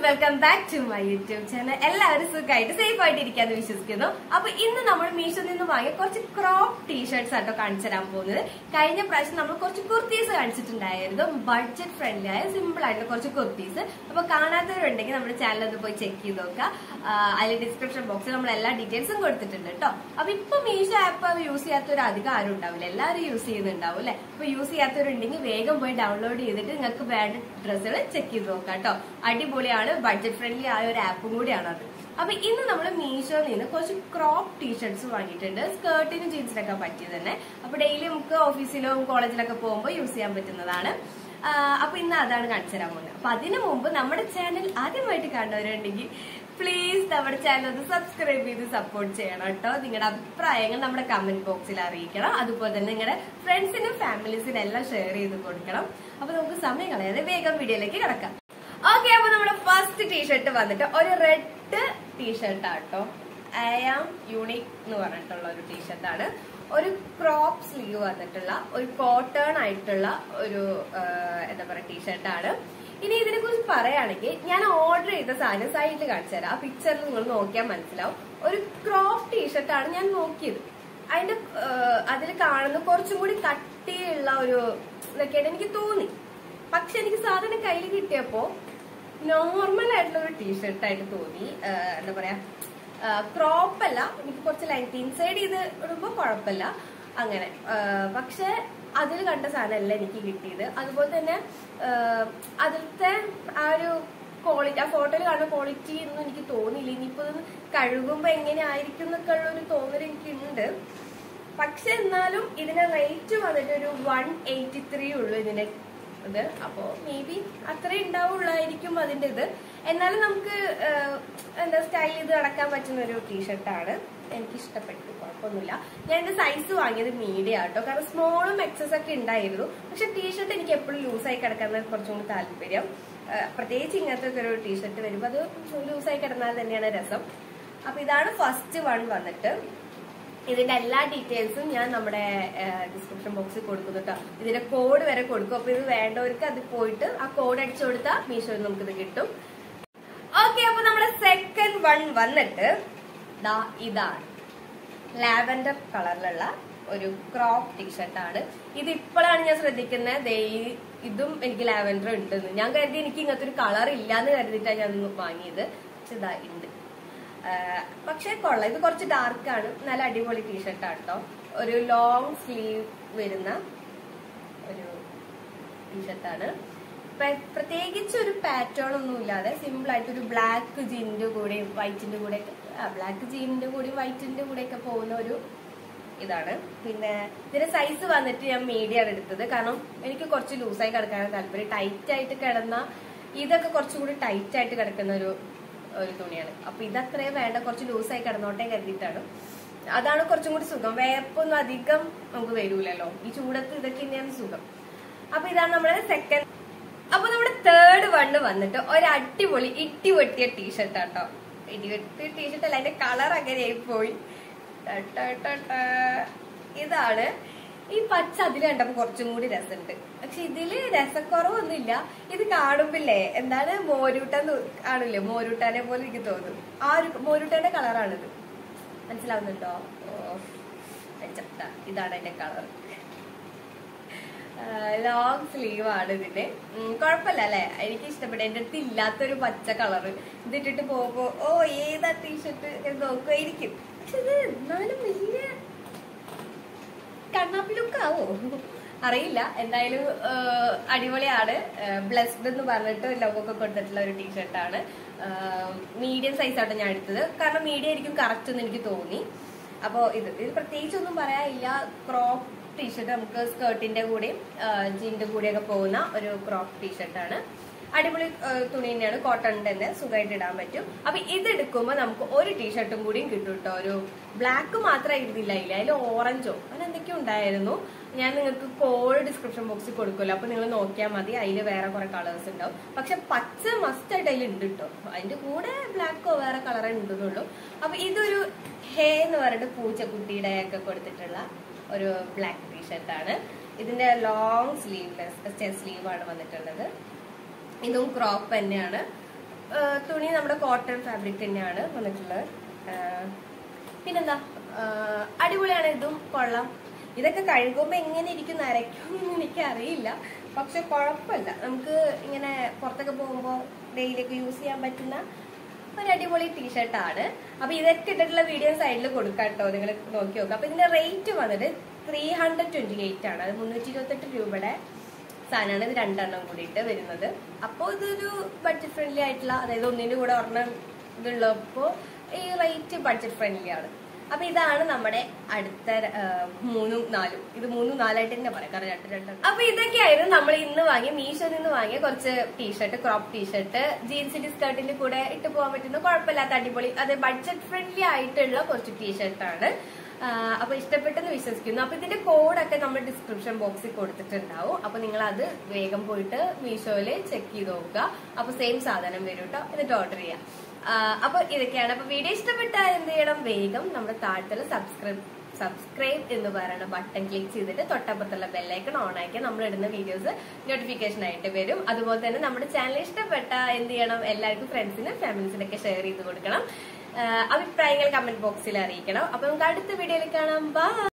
Welcome back to my YouTube channel എല്ലാവരും സുഖമായിട്ട് safe ആയിട്ട് ഇരിക്കാന്ന് വിശ്വസിക്കുന്നു അപ്പൊ ഇന്ന് നമ്മൾ മീഷോയിൽ നിന്ന് വാങ്ങിയ കുറച്ച് ക്രോപ്പ് ടീഷർട്സ് ആട്ടോ കാണിച്ചു തരാൻ പോകുന്നത് കഴിഞ്ഞ പ്രാവശ്യം നമ്മൾ കുറച്ച് കുർത്തീസ് കാണിച്ചിട്ടുണ്ടായിരുന്നു ബഡ്ജറ്റ് ഫ്രണ്ട്ലി ആയ സിമ്പിൾ ആയിട്ടുള്ള കുറച്ച് കുർത്തീസ് അപ്പൊ കാണാത്തവരുണ്ടെങ്കിൽ നമ്മുടെ ചാനൽ ഒന്ന് പോയി ചെക്ക് ചെയ്ത് നോക്കുക ആ, അതിൽ ഡിസ്ക്രിപ്ഷൻ ബോക്സിൽ നമ്മൾ എല്ലാ ഡീറ്റെയിൽസും കൊടുത്തിട്ടുണ്ട് കേട്ടോ അപ്പൊ ഇപ്പൊ മീഷോ ആപ്പ് യൂസ് ചെയ്യാത്തവർ അധികം ആരും ഉണ്ടാവില്ല എല്ലാവരും യൂസ് ചെയ്യുന്നുണ്ടാവും അല്ലെ അപ്പൊ യൂസ് ചെയ്യാത്തവരുണ്ടെങ്കിൽ വേഗം പോയി ഡൗൺലോഡ് ചെയ്തിട്ട് നിങ്ങൾക്ക് വേണ്ട ഡ്രസ്സുകൾ ചെക്ക് ചെയ്ത് നോക്കാം കേട്ടോ അടിപൊളിയാണ് ബഡ്ജറ്റ് ഫ്രണ്ട്ലി ആയ ഒരു ആപ്പും കൂടിയാണ് അത് അപ്പൊ ഇന്ന് നമ്മൾ മീഷോയിൽ നിന്ന് കുറച്ച് ക്രോപ്പ് ടീഷർട്സ് വാങ്ങിയിട്ടുണ്ട് സ്കേർട്ടിനും ജീൻസിനൊക്കെ പറ്റിയത് തന്നെ അപ്പൊ ഡെയിലി നമുക്ക് ഓഫീസിലും കോളേജിലൊക്കെ പോകുമ്പോൾ യൂസ് ചെയ്യാൻ പറ്റുന്നതാണ് ആ, അപ്പൊ ഇന്ന് അതാണ് കാണിച്ചു തരാൻ പോകുന്നത് അപ്പൊ അതിനു മുമ്പ് നമ്മുടെ ചാനൽ ആദ്യമായിട്ട് കാണുന്നവരുണ്ടെങ്കിൽ പ്ലീസ് നമ്മുടെ ചാനൽ ഒന്ന് സബ്സ്ക്രൈബ് ചെയ്ത് സപ്പോർട്ട് ചെയ്യണം കേട്ടോ നിങ്ങളുടെ അഭിപ്രായങ്ങൾ നമ്മുടെ കമന്റ് ബോക്സിൽ അറിയിക്കണം അതുപോലെ തന്നെ നിങ്ങളുടെ ഫ്രണ്ട്സിനും ഫാമിലീസിനും എല്ലാം ഷെയർ ചെയ്ത് കൊടുക്കണം അപ്പൊ നമുക്ക് സമയം കളയാതെ വേഗം വീഡിയോയിലേക്ക് കിടക്കാം ഓക്കെ അപ്പൊ നമ്മുടെ ഫസ്റ്റ് ടീഷർട്ട് വന്നിട്ട് ഒരു റെഡ് ടീഷർട്ട് ആട്ടോ ഐ ആം യൂണിക് എന്ന് പറഞ്ഞിട്ടുള്ള ഒരു ടീഷർട്ടാണ് ഒരു ക്രോപ്പ് സ്ലീവ് വന്നിട്ടുള്ള ഒരു കോട്ടേൺ ആയിട്ടുള്ള ഒരു ആ, എന്താ പറയുക ടീഷർട്ടാണ് ഇനി ഇതിനെ കുറിച്ച് പറയുകയാണെങ്കിൽ ഞാൻ ഓർഡർ ചെയ്ത സാധനം സൈഡിൽ കാണിച്ചു തരാം ആ പിക്ചറിൽ നിങ്ങൾ നോക്കിയാൽ മനസ്സിലാവും ഒരു ക്രോപ്പ് ടീഷർട്ടാണ് ഞാൻ നോക്കിയത് അതിന്റെ അതിൽ കാണുന്ന കുറച്ചും കൂടി കട്ടിയുള്ള ഒരു ഇതൊക്കെയാണ് എനിക്ക് തോന്നി പക്ഷെ എനിക്ക് സാധനം കയ്യിൽ കിട്ടിയപ്പോ നോർമൽ ആയിട്ടുള്ള ഒരു ടീഷർട്ട് ആയിട്ട് തോന്നി ആ, എന്താ പറയാ ക്രോപ്പ് അല്ല എനിക്ക് കുറച്ച് ലൈറ്റ് ഇൻസൈഡ് ചെയ്ത് ഇടുമ്പോ കുഴപ്പമില്ല അങ്ങനെ ആ, പക്ഷെ അതിൽ കണ്ട സാധനമല്ല എനിക്ക് കിട്ടിയത് അതുപോലെ തന്നെ ആ, അതിലത്തെ ആ ഒരു ക്വാളിറ്റി ആ ഫോട്ടോയിൽ കാണുന്ന ക്വാളിറ്റി ഒന്നും എനിക്ക് തോന്നിയില്ല ഇനിയിപ്പോ ഇത് കഴുകുമ്പോ എങ്ങനെ ആയിരിക്കും എന്നൊക്കെ ഉള്ള ഒരു തോന്നൽ എനിക്കുണ്ട് പക്ഷെ എന്നാലും ഇതിന്റെ റേറ്റ് വന്നിട്ട് ഒരു വൺ എയ്റ്റി ത്രീ ഉള്ളു ഇതിന്റെ ഇത് അപ്പോ മേ ബി അത്രേ ഉണ്ടാവുള്ളായിരിക്കും അതിന്റെ ഇത് എന്നാലും നമുക്ക് ആഹ്, എന്താ സ്റ്റൈൽ ചെയ്ത് നടക്കാൻ പറ്റുന്ന ഒരു ടീഷർട്ടാണ് എനിക്ക് ഇഷ്ടപ്പെട്ടു കുഴപ്പമൊന്നുമില്ല ഞാൻ എന്റെ സൈസ് വാങ്ങിയത് മീഡിയം ആട്ടോ കാരണം സ്മോളും എക്സസ് ഒക്കെ ഉണ്ടായിരുന്നു പക്ഷെ ടീഷർട്ട് എനിക്ക് എപ്പോഴും ലൂസായി കിടക്കാൻ കുറച്ചും കൂടി താല്പര്യം ആഹ്, പ്രത്യേകിച്ച് ഇങ്ങനത്തെ ഒക്കെ ഒരു ടീഷർട്ട് വരുമ്പോൾ അത് ലൂസായി കിടന്നാൽ തന്നെയാണ് രസം അപ്പൊ ഇതാണ് ഫസ്റ്റ് വൺ വന്നിട്ട് ഇതിന്റെ എല്ലാ ഡീറ്റെയിൽസും ഞാൻ നമ്മുടെ ഡിസ്ക്രിപ്ഷൻ ബോക്സിൽ കൊടുക്കുന്നു കേട്ടോ ഇതിന്റെ കോഡ് വരെ കൊടുക്കും അപ്പൊ ഇത് വേണ്ടവർക്ക് അത് പോയിട്ട് ആ കോഡ് അടിച്ചു കൊടുത്താൽ മീഷോയിൽ നമുക്കിത് കിട്ടും ഓക്കെ അപ്പൊ നമ്മുടെ സെക്കൻഡ് വൺ വന്നിട്ട് ദാ ഇതാണ് ലാവൻഡർ കളറിലുള്ള ഒരു ക്രോപ്പ് ടീഷർട്ടാണ് ഇത് ഇപ്പോഴാണ് ഞാൻ ശ്രദ്ധിക്കുന്നത് ദേ ഈ ഇതും എനിക്ക് ലാവൻഡർ ഉണ്ടെന്ന് ഞാൻ കരുതി എനിക്ക് ഇങ്ങനത്തെ ഒരു കളർ ഇല്ലാന്ന് കരുതിയിട്ടാണ് ഞാൻ ഇന്ന് വാങ്ങിയത് പക്ഷെ ഇതാ ഉണ്ട് ആഹ് പക്ഷെ കൊള്ളാം ഇത് കുറച്ച് ഡാർക്കാണ് നല്ല അടിപൊളി ടീഷർട്ടാണ് കേട്ടോ ഒരു ലോങ് സ്ലീവ് വരുന്ന ഒരു ടീഷർട്ടാണ് പ്രത്യേകിച്ച് ഒരു പാറ്റേൺ ഒന്നും ഇല്ലാതെ സിമ്പിൾ ആയിട്ട് ഒരു ബ്ലാക്ക് ജീനിന്റെ കൂടെ വൈറ്റിന്റെ കൂടെ ബ്ലാക്ക് ജീനിന്റെ കൂടെ വൈറ്റിന്റെ കൂടെ ഒക്കെ പോകുന്ന ഒരു ഇതാണ് പിന്നെ ഇതിന്റെ സൈസ് വന്നിട്ട് ഞാൻ മീഡിയം ആണ് എടുത്തത് കാരണം എനിക്ക് കുറച്ച് ലൂസായി കിടക്കാനാണ് താല്പര്യം ടൈറ്റ് ആയിട്ട് കിടന്ന ഇതൊക്കെ കുറച്ചും കൂടി ടൈറ്റ് ആയിട്ട് കിടക്കുന്ന ഒരു ഒരു തുണിയാണ് അപ്പൊ ഇതത്രയും വേണ്ട കുറച്ച് ലൂസായി കിടന്നോട്ടെ കരുതിയിട്ടാണ് അതാണ് കുറച്ചും കൂടി സുഖം വേർപ്പൊന്നും അധികം നമുക്ക് വരൂലല്ലോ ഈ ചൂടത്ത് ഇതൊക്കെ തന്നെയാണ് സുഖം അപ്പൊ ഇതാണ് നമ്മുടെ സെക്കൻഡ് അപ്പൊ നമ്മുടെ തേർഡ് വണ്ണ് വന്നിട്ട് ഒരു അടിപൊളി ഇട്ടി വെട്ടിയ ടീഷർട്ട് ആട്ടോ ഇടി വെട്ടിയ ടീഷർട്ട് അല്ല അതിന്റെ കളർ അങ്ങനെയായി പോയി ട ട ട ട. ഇതാണ് ഈ പച്ച അതിൽ കണ്ടപ്പോ കുറച്ചും കൂടി രസമുണ്ട് പക്ഷെ ഇതില് രസക്കുറവൊന്നുമില്ല ഇത് കാണുമ്പില്ലേ എന്താണ് മോരൂട്ടൻ ആണില്ലേ മോരൂട്ടാനെ പോലെ എനിക്ക് തോന്നും ആ ഒരു മോരൂട്ടാന്റെ കളറാണിത് മനസ്സിലാവുന്നുണ്ടോ ഓ വെച്ചപ്പെട്ട ഇതാണ് അതിന്റെ കളർ ലോങ് സ്ലീവ് ആണ് ഇതിന്റെ ഉം, കുഴപ്പമില്ല അല്ലെ എനിക്ക് ഇഷ്ടപ്പെട്ടു എന്റെ അടുത്ത് ഇല്ലാത്തൊരു പച്ച കളറ് ഇതിട്ടിട്ട് പോകുമ്പോ ഓ ഏതാ ടീഷർട്ട് നോക്കുമായിരിക്കും പക്ഷെ ഇത് എന്നാലും വലിയ കണ്ണാപ്പി ലുക്ക് ആവോ അറിയില്ല എന്തായാലും ആ, അടിപൊളിയാണ് ബ്ലസ്ഡ് എന്ന് പറഞ്ഞിട്ട് ലോഗൊക്കെ കൊടുത്തിട്ടുള്ള ഒരു ടീഷർട്ടാണ് മീഡിയം സൈസ് ആയിട്ട് ഞാൻ എടുത്തത് കാരണം മീഡിയം ആയിരിക്കും കറക്റ്റ് എന്ന് എനിക്ക് തോന്നി അപ്പോ ഇത് ഇത് പ്രത്യേകിച്ച് ഒന്നും പറയാനില്ല ക്രോപ്പ് ടീഷർട്ട് നമുക്ക് സ്കേർട്ടിന്റെ കൂടെയും ജീന്റെ കൂടെയൊക്കെ പോകുന്ന ഒരു ക്രോപ്പ് ടീഷർട്ടാണ് അടിപൊളി ആ, തുണി തന്നെയാണ് കോട്ടൺ തന്നെ സുഖമായിട്ട് ഇടാൻ പറ്റും അപ്പൊ ഇത് എടുക്കുമ്പോൾ നമുക്ക് ഒരു ടീഷർട്ടും കൂടിയും കിട്ടും കേട്ടോ ഒരു ബ്ലാക്ക് മാത്രമേ ഇരുന്നില്ല ഇല്ല അതിൽ ഓറഞ്ചോ അങ്ങനെ എന്തൊക്കെയോ ഉണ്ടായിരുന്നു ഞാൻ നിങ്ങൾക്ക് കോഡ് ഡിസ്ക്രിപ്ഷൻ ബോക്സിൽ കൊടുക്കുമല്ലോ അപ്പൊ നിങ്ങൾ നോക്കിയാൽ മതി അതിൽ വേറെ കുറെ കളേഴ്സ് ഉണ്ടാവും പക്ഷെ പച്ച മസ്റ്റ് ആയിട്ട് അതിൽ ഉണ്ട് കേട്ടോ അതിന്റെ കൂടെ ബ്ലാക്കോ വേറെ കളറേ ഉണ്ടെന്നുള്ളൂ അപ്പൊ ഇതൊരു ഹേ എന്ന് പറഞ്ഞിട്ട് പൂച്ചക്കുട്ടിയുടെ ഒക്കെ കൊടുത്തിട്ടുള്ള ഒരു ബ്ലാക്ക് ടീഷർട്ടാണ് ഇതിന്റെ ലോങ് സ്ലീവ്ലെസ് സ്ലീവ് ആണ് വന്നിട്ടുള്ളത് ഇതും ക്രോപ്പ് തന്നെയാണ് ആ, തുണി നമ്മുടെ കോട്ടൺ ഫാബ്രിക് തന്നെയാണ് വന്നിട്ടുള്ളത് ആ, പിന്നെന്താ ആ, അടിപൊളിയാണ് ഇതും കൊള്ളാം ഇതൊക്കെ കഴുകുമ്പോ എങ്ങനെ ഇരിക്കും നരയ്ക്കുമെന്ന് എനിക്ക് അറിയില്ല പക്ഷെ കുഴപ്പമില്ല നമുക്ക് ഇങ്ങനെ പുറത്തൊക്കെ പോകുമ്പോൾ ഡെയിലിയൊക്കെ യൂസ് ചെയ്യാൻ പറ്റുന്ന ഒരു അടിപൊളി ടീഷർട്ടാണ് അപ്പൊ ഇതൊക്കെ ഇട്ടിട്ടുള്ള വീഡിയോ സൈഡിൽ കൊടുക്കാം കേട്ടോ നിങ്ങൾ നോക്കി നോക്കാം അപ്പൊ ഇതിന്റെ റേറ്റ് വന്നിട്ട് ത്രീ ഹൺഡ്രഡ് ട്വന്റി എയ്റ്റ് ആണ് അത് മുന്നൂറ്റി ഇരുപത്തെട്ട് രൂപയുടെ സാധനമാണ് ഇത് രണ്ടെണ്ണം കൂടിയിട്ട് വരുന്നത് അപ്പോൾ ഇതൊരു ബഡ്ജറ്റ് ഫ്രണ്ട്ലി ആയിട്ടുള്ള അതായത് ഒന്നിന്റെ കൂടെ ഒരെണ്ണം ഇതുള്ളപ്പോൾ ഈ റേറ്റ് ബഡ്ജറ്റ് ഫ്രണ്ട്ലി ആണ് അപ്പൊ ഇതാണ് നമ്മുടെ അടുത്ത ആ, മൂന്നും നാലും ഇത് മൂന്നും നാലായിട്ട് തന്നെ പറയാം കാരണം രണ്ട് രണ്ട് അപ്പൊ ഇതൊക്കെയായിരുന്നു നമ്മൾ ഇന്ന് വാങ്ങിയ മീഷോയിൽ നിന്ന് വാങ്ങിയ കുറച്ച് ടീഷർട്ട് ക്രോപ്പ് ടീഷർട്ട് ജീൻസിന്റെ സ്കേർട്ടിന്റെ കൂടെ ഇട്ട് പോകാൻ പറ്റുന്ന കുഴപ്പമില്ലാത്ത അടിപൊളി അത് ബഡ്ജറ്റ് ഫ്രണ്ട്ലി ആയിട്ടുള്ള കുറച്ച് ടീഷർട്ടാണ് അപ്പൊ ഇഷ്ടപ്പെട്ടെന്ന് വിശ്വസിക്കുന്നു അപ്പൊ ഇതിന്റെ കോഡൊക്കെ നമ്മൾ ഡിസ്ക്രിപ്ഷൻ ബോക്സിൽ കൊടുത്തിട്ടുണ്ടാവും അപ്പൊ നിങ്ങൾ അത് വേഗം പോയിട്ട് മീഷോയില് ചെക്ക് ചെയ്ത് നോക്കുക അപ്പൊ സെയിം സാധനം വരും കേട്ടോ എന്നിട്ട് ഓർഡർ ചെയ്യാം ആ, അപ്പൊ ഇതൊക്കെയാണ് അപ്പൊ വീഡിയോ ഇഷ്ടപ്പെട്ടാൽ എന്ത് ചെയ്യണം വേഗം നമ്മുടെ താഴത്തുള്ള സബ്സ്ക്രൈബ് സബ്സ്ക്രൈബ് എന്ന് പറയുന്ന ബട്ടൺ ക്ലിക്ക് ചെയ്തിട്ട് തൊട്ടപ്പുറത്തുള്ള ബെല്ലൈക്കൺ ഓൺ ആക്കിയാൽ നമ്മൾ ഇടുന്ന വീഡിയോസ് നോട്ടിഫിക്കേഷൻ ആയിട്ട് വരും അതുപോലെ തന്നെ നമ്മുടെ ചാനൽ ഇഷ്ടപ്പെട്ട എന്ത് ചെയ്യണം എല്ലാവർക്കും ഫ്രണ്ട്സിനും ഫാമിലീസിനൊക്കെ ഷെയർ ചെയ്ത് കൊടുക്കണം ആ, അഭിപ്രായങ്ങൾ കമന്റ് ബോക്സിൽ അറിയിക്കണം അപ്പൊ നമുക്ക് അടുത്ത വീഡിയോയിൽ കാണാം ബൈ